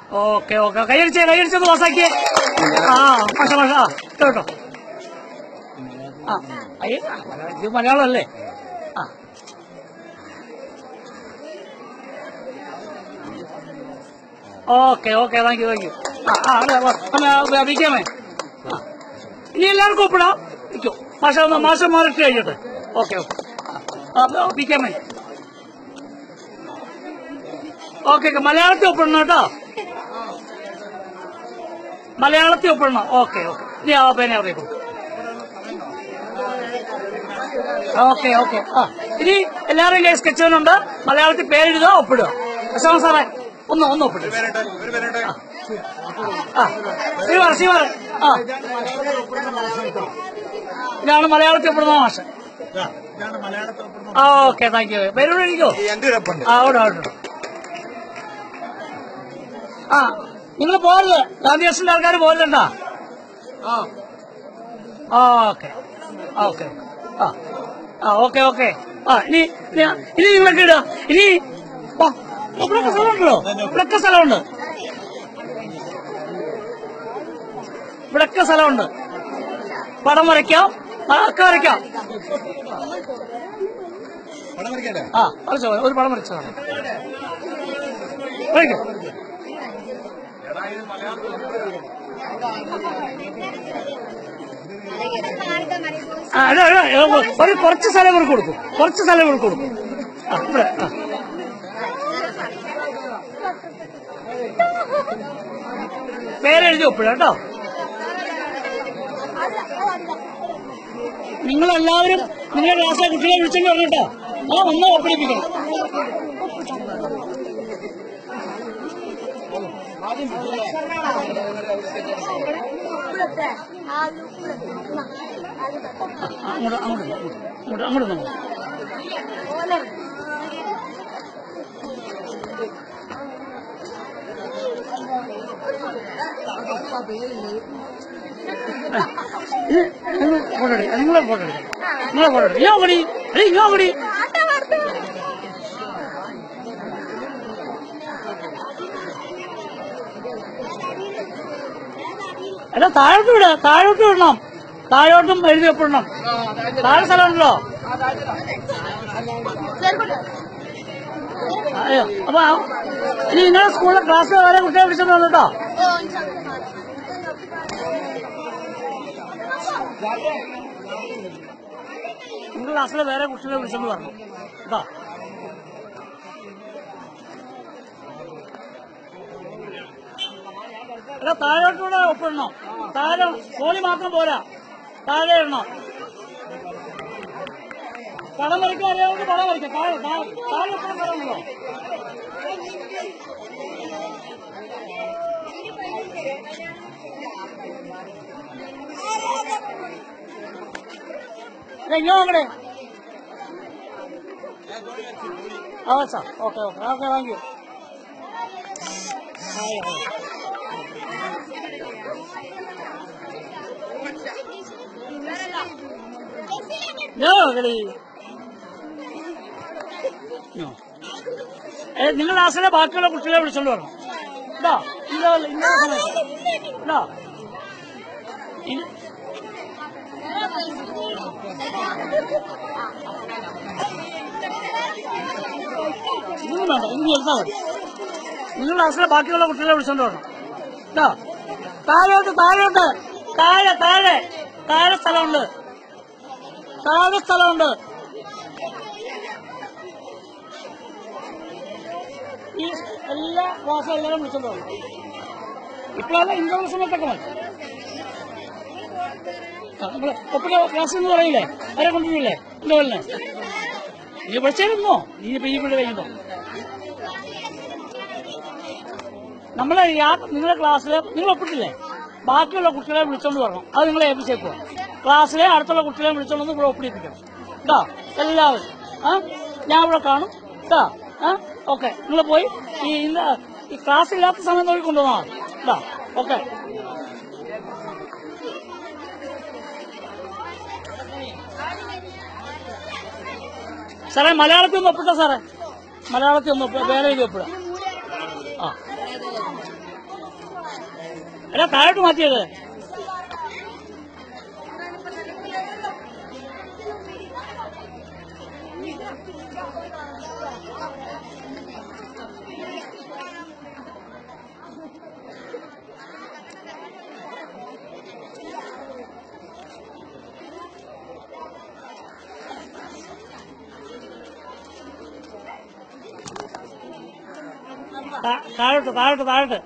Okay okay കൈയടിച്ചേ കൈയടിച്ചൊന്ന് പാസ്സാക്കിയേ ആ മാഷ മാഷ ആ കേട്ടോ ആ അയ്യ ഇത് മലയാളമല്ലേ ആ okay okay thank you thank you ആ ആ അതെ വിളിക്കാമേ ആ ഇനി എല്ലാവർക്കും ഒപ്പിടാം നിൽക്കൂ മാഷ ഒന്ന് മാഷം മാറിട്ട് കഴിയട്ടെ ഓക്കെ ഓക്കെ ആ വിളിക്കാമേ ഓക്കെ ഓക്കെ മലയാളത്തിൽ ഒപ്പിടണം കേട്ടോ മലയാളത്തിൽ ഒപ്പിടണം ഓക്കെ ഓക്കെ ഇനി ആ പേന അവിടെ കൊടുക്കും ഓക്കെ ഓക്കെ ആ ഇനി എല്ലാവരുടെയും കയ്യിൽ സ്കെച്ചുകളുണ്ട് മലയാളത്തിൽ പേരെഴുതുക ഒപ്പിടുക പ്രശാന്ത് സാറേ ഒന്ന് ഒന്ന് ഒപ്പിടുക ആ ശ്രീവാർ ശ്രീവാർ ആ ഇതാണ് മലയാളത്തിൽ ഒപ്പിടുന്ന മാഷ് ആ ഓക്കെ താങ്ക് യു പേരോട് എഴുതിക്കോ എന്റെ ഒരു ഒപ്പുണ്ട് ആ അവിടെ അവിടെ ആ നിങ്ങൾ പോകരുത് ഗാന്ധി ഹോസ്റ്റലിന്റെ ആൾക്കാർ പോകരുതണ്ട ആ ഓക്കെ ഓക്കെ ആ ആ ഓക്കെ ഓക്കെ ആ ഇനി ഇനി- ഇനി നിങ്ങളൊക്കെ ഇടുക ഇനി വാ, ഇവിടൊക്കെ സ്ഥലമുണ്ടല്ലോ ഇവിടൊക്കെ സ്ഥലമുണ്ട് ഇവിടൊക്കെ സ്ഥലമുണ്ട് പടം വരയ്ക്കാം ആ, ഒക്കെ വരയ്ക്കാം പടം വരയ്ക്കട്ടെ ആ വരച്ചോ ഒരു പടം വരച്ചോ വരയ്ക്കോ ആ, അല്ല, അല്ല, ഏ, ഒരു കുറച്ച് സ്ഥലം ഇവർക്ക് കൊടുക്കും കുറച്ച് സ്ഥലം ഇവർക്ക് കൊടുക്കും ആ ഇവിടെ ആ. പേരെഴുതി ഒപ്പിടാം കേട്ടോ നിങ്ങളെല്ലാവരും നിങ്ങളുടെ ക്ലാസ്സിലെ കുട്ടികളെ വിളിച്ചോണ്ട് വരണം കേട്ടോ ആ ഒന്ന് ഒപ്പിടിപ്പിക്കണം ആ, അങ്ങോട്ട് അങ്ങോട്ട് ഇല്ല, അങ്ങോട്ട് അങ്ങോട്ട് അങ്ങോട്ട് നിന്ന്. ആ, ഇത് നിങ്ങൾ ഫോട്ടോ എടുക്കുക നിങ്ങളെ ഫോട്ടോ എടുക്കുക നിങ്ങളെ ഫോട്ടോ എടുക്കുക ഇങ്ങോ കൂടി ഇങ്ങോ കൂടി എടാ താഴോട്ട് വിട താഴോട്ട് വിടണം താഴോട്ടും എഴുതി ഒപ്പിടണം താഴെ സ്ഥലമുണ്ടല്ലോ അയ്യോ അപ്പൊ ആ- ഇനി നിങ്ങളുടെ സ്കൂളിലെ ക്ലാസ്സിൽ വേറെ കുട്ടിയെ വിളിച്ചോണ്ട് വന്നിട്ടോ നിങ്ങളുടെ ക്ലാസ്സിലെ വേറെ കുട്ടികളെ വിളിച്ചോണ്ട് പറഞ്ഞു കേട്ടോ എടാ താഴോട്ടൂടെ ഒപ്പിടണം താഴെ കോളി മാത്രം പോരാ താഴെ ഇടണം പടം വരയ്ക്കാൻ അറിയാവുന്ന പടം വരയ്ക്കാം താഴെ താഴെ താഴെ ഒപ്പിടാൻ സ്ഥലമുണ്ടോ എടാ, ഇങ്ങോ അങ്ങടെ ആ sir okay okay okay thank you hi hi No, കളി No. ഏ, നിങ്ങൾ ക്ലാസ്സിലെ ബാക്കിയുള്ള കുട്ടികളെ വിളിച്ചോണ്ട് വരണം ഇതാ ഇന്ന ഇന്ന സമയത്ത് ഇതാ ഇനി- ഇതൊന്നും വേണ്ട ഇനി എടുത്താൽ മതി നിങ്ങൾ ക്ലാസ്സിലെ ബാക്കിയുള്ള കുട്ടികളെ വിളിച്ചോണ്ട് വരണം ഇതാ താഴോട്ട് താഴോട്ട് താഴെ താഴെ താഴെ സ്ഥലമുണ്ട് താഴെ സ്ഥലമുണ്ട് ഈ എല്ലാ ക്ലാസ്സും എല്ലാവരും വിളിച്ചോണ്ട് വരണം ഇപ്പോഴല്ല ഇന്റർവ്യൂ സമയത്തൊക്കെ മതി ആ, നമ്മള് ഒപ്പിന്റെ ക്ലാസ് എന്ന് പറയില്ലേ ആരെ കൊണ്ടുവരില്ലേ ഇന്റർവെല്ലിന് നീ പഠിച്ചായിരുന്നോ നീ ഇപ്പൊ ഈ ഇവിടെ കഴിയുമ്പോ നമ്മളെ യാ- നിങ്ങളുടെ ക്ലാസ്സിൽ നിങ്ങൾ ഒപ്പിട്ടില്ലേ ബാക്കിയുള്ള കുട്ടികളെ വിളിച്ചോണ്ട് വരണം അത് നിങ്ങളെ ഏൽപ്പിച്ചേക്കുക ക്ലാസ്സിലെ അടുത്തുള്ള കുട്ടികളെ വിളിച്ചോണ്ട് വന്ന് ഇവിടെ ഒപ്പിടിപ്പിക്കണം കേട്ടോ എല്ലാവരും ആ ഞാൻ ഇവിടെ കാണും കേട്ടോ ആ ഓക്കെ നിങ്ങൾ പോയി ഈ ഇന്ന ഈ ക്ലാസ് ഇല്ലാത്ത സമയം നോക്കി കൊണ്ടുവന്നാൽ മതി കേട്ടോ ഓക്കെ സാറേ മലയാളത്തിൽ ഒന്ന് ഒപ്പിട്ടോ സാറേ മലയാളത്തിൽ ഒന്ന് ഒപ്പിടാം വേറെ എഴുതി ഒപ്പിടാം ആ എടാ താഴോട്ട് മാറ്റിയത് താ- താഴോട്ട് താഴോട്ട് താഴോട്ട്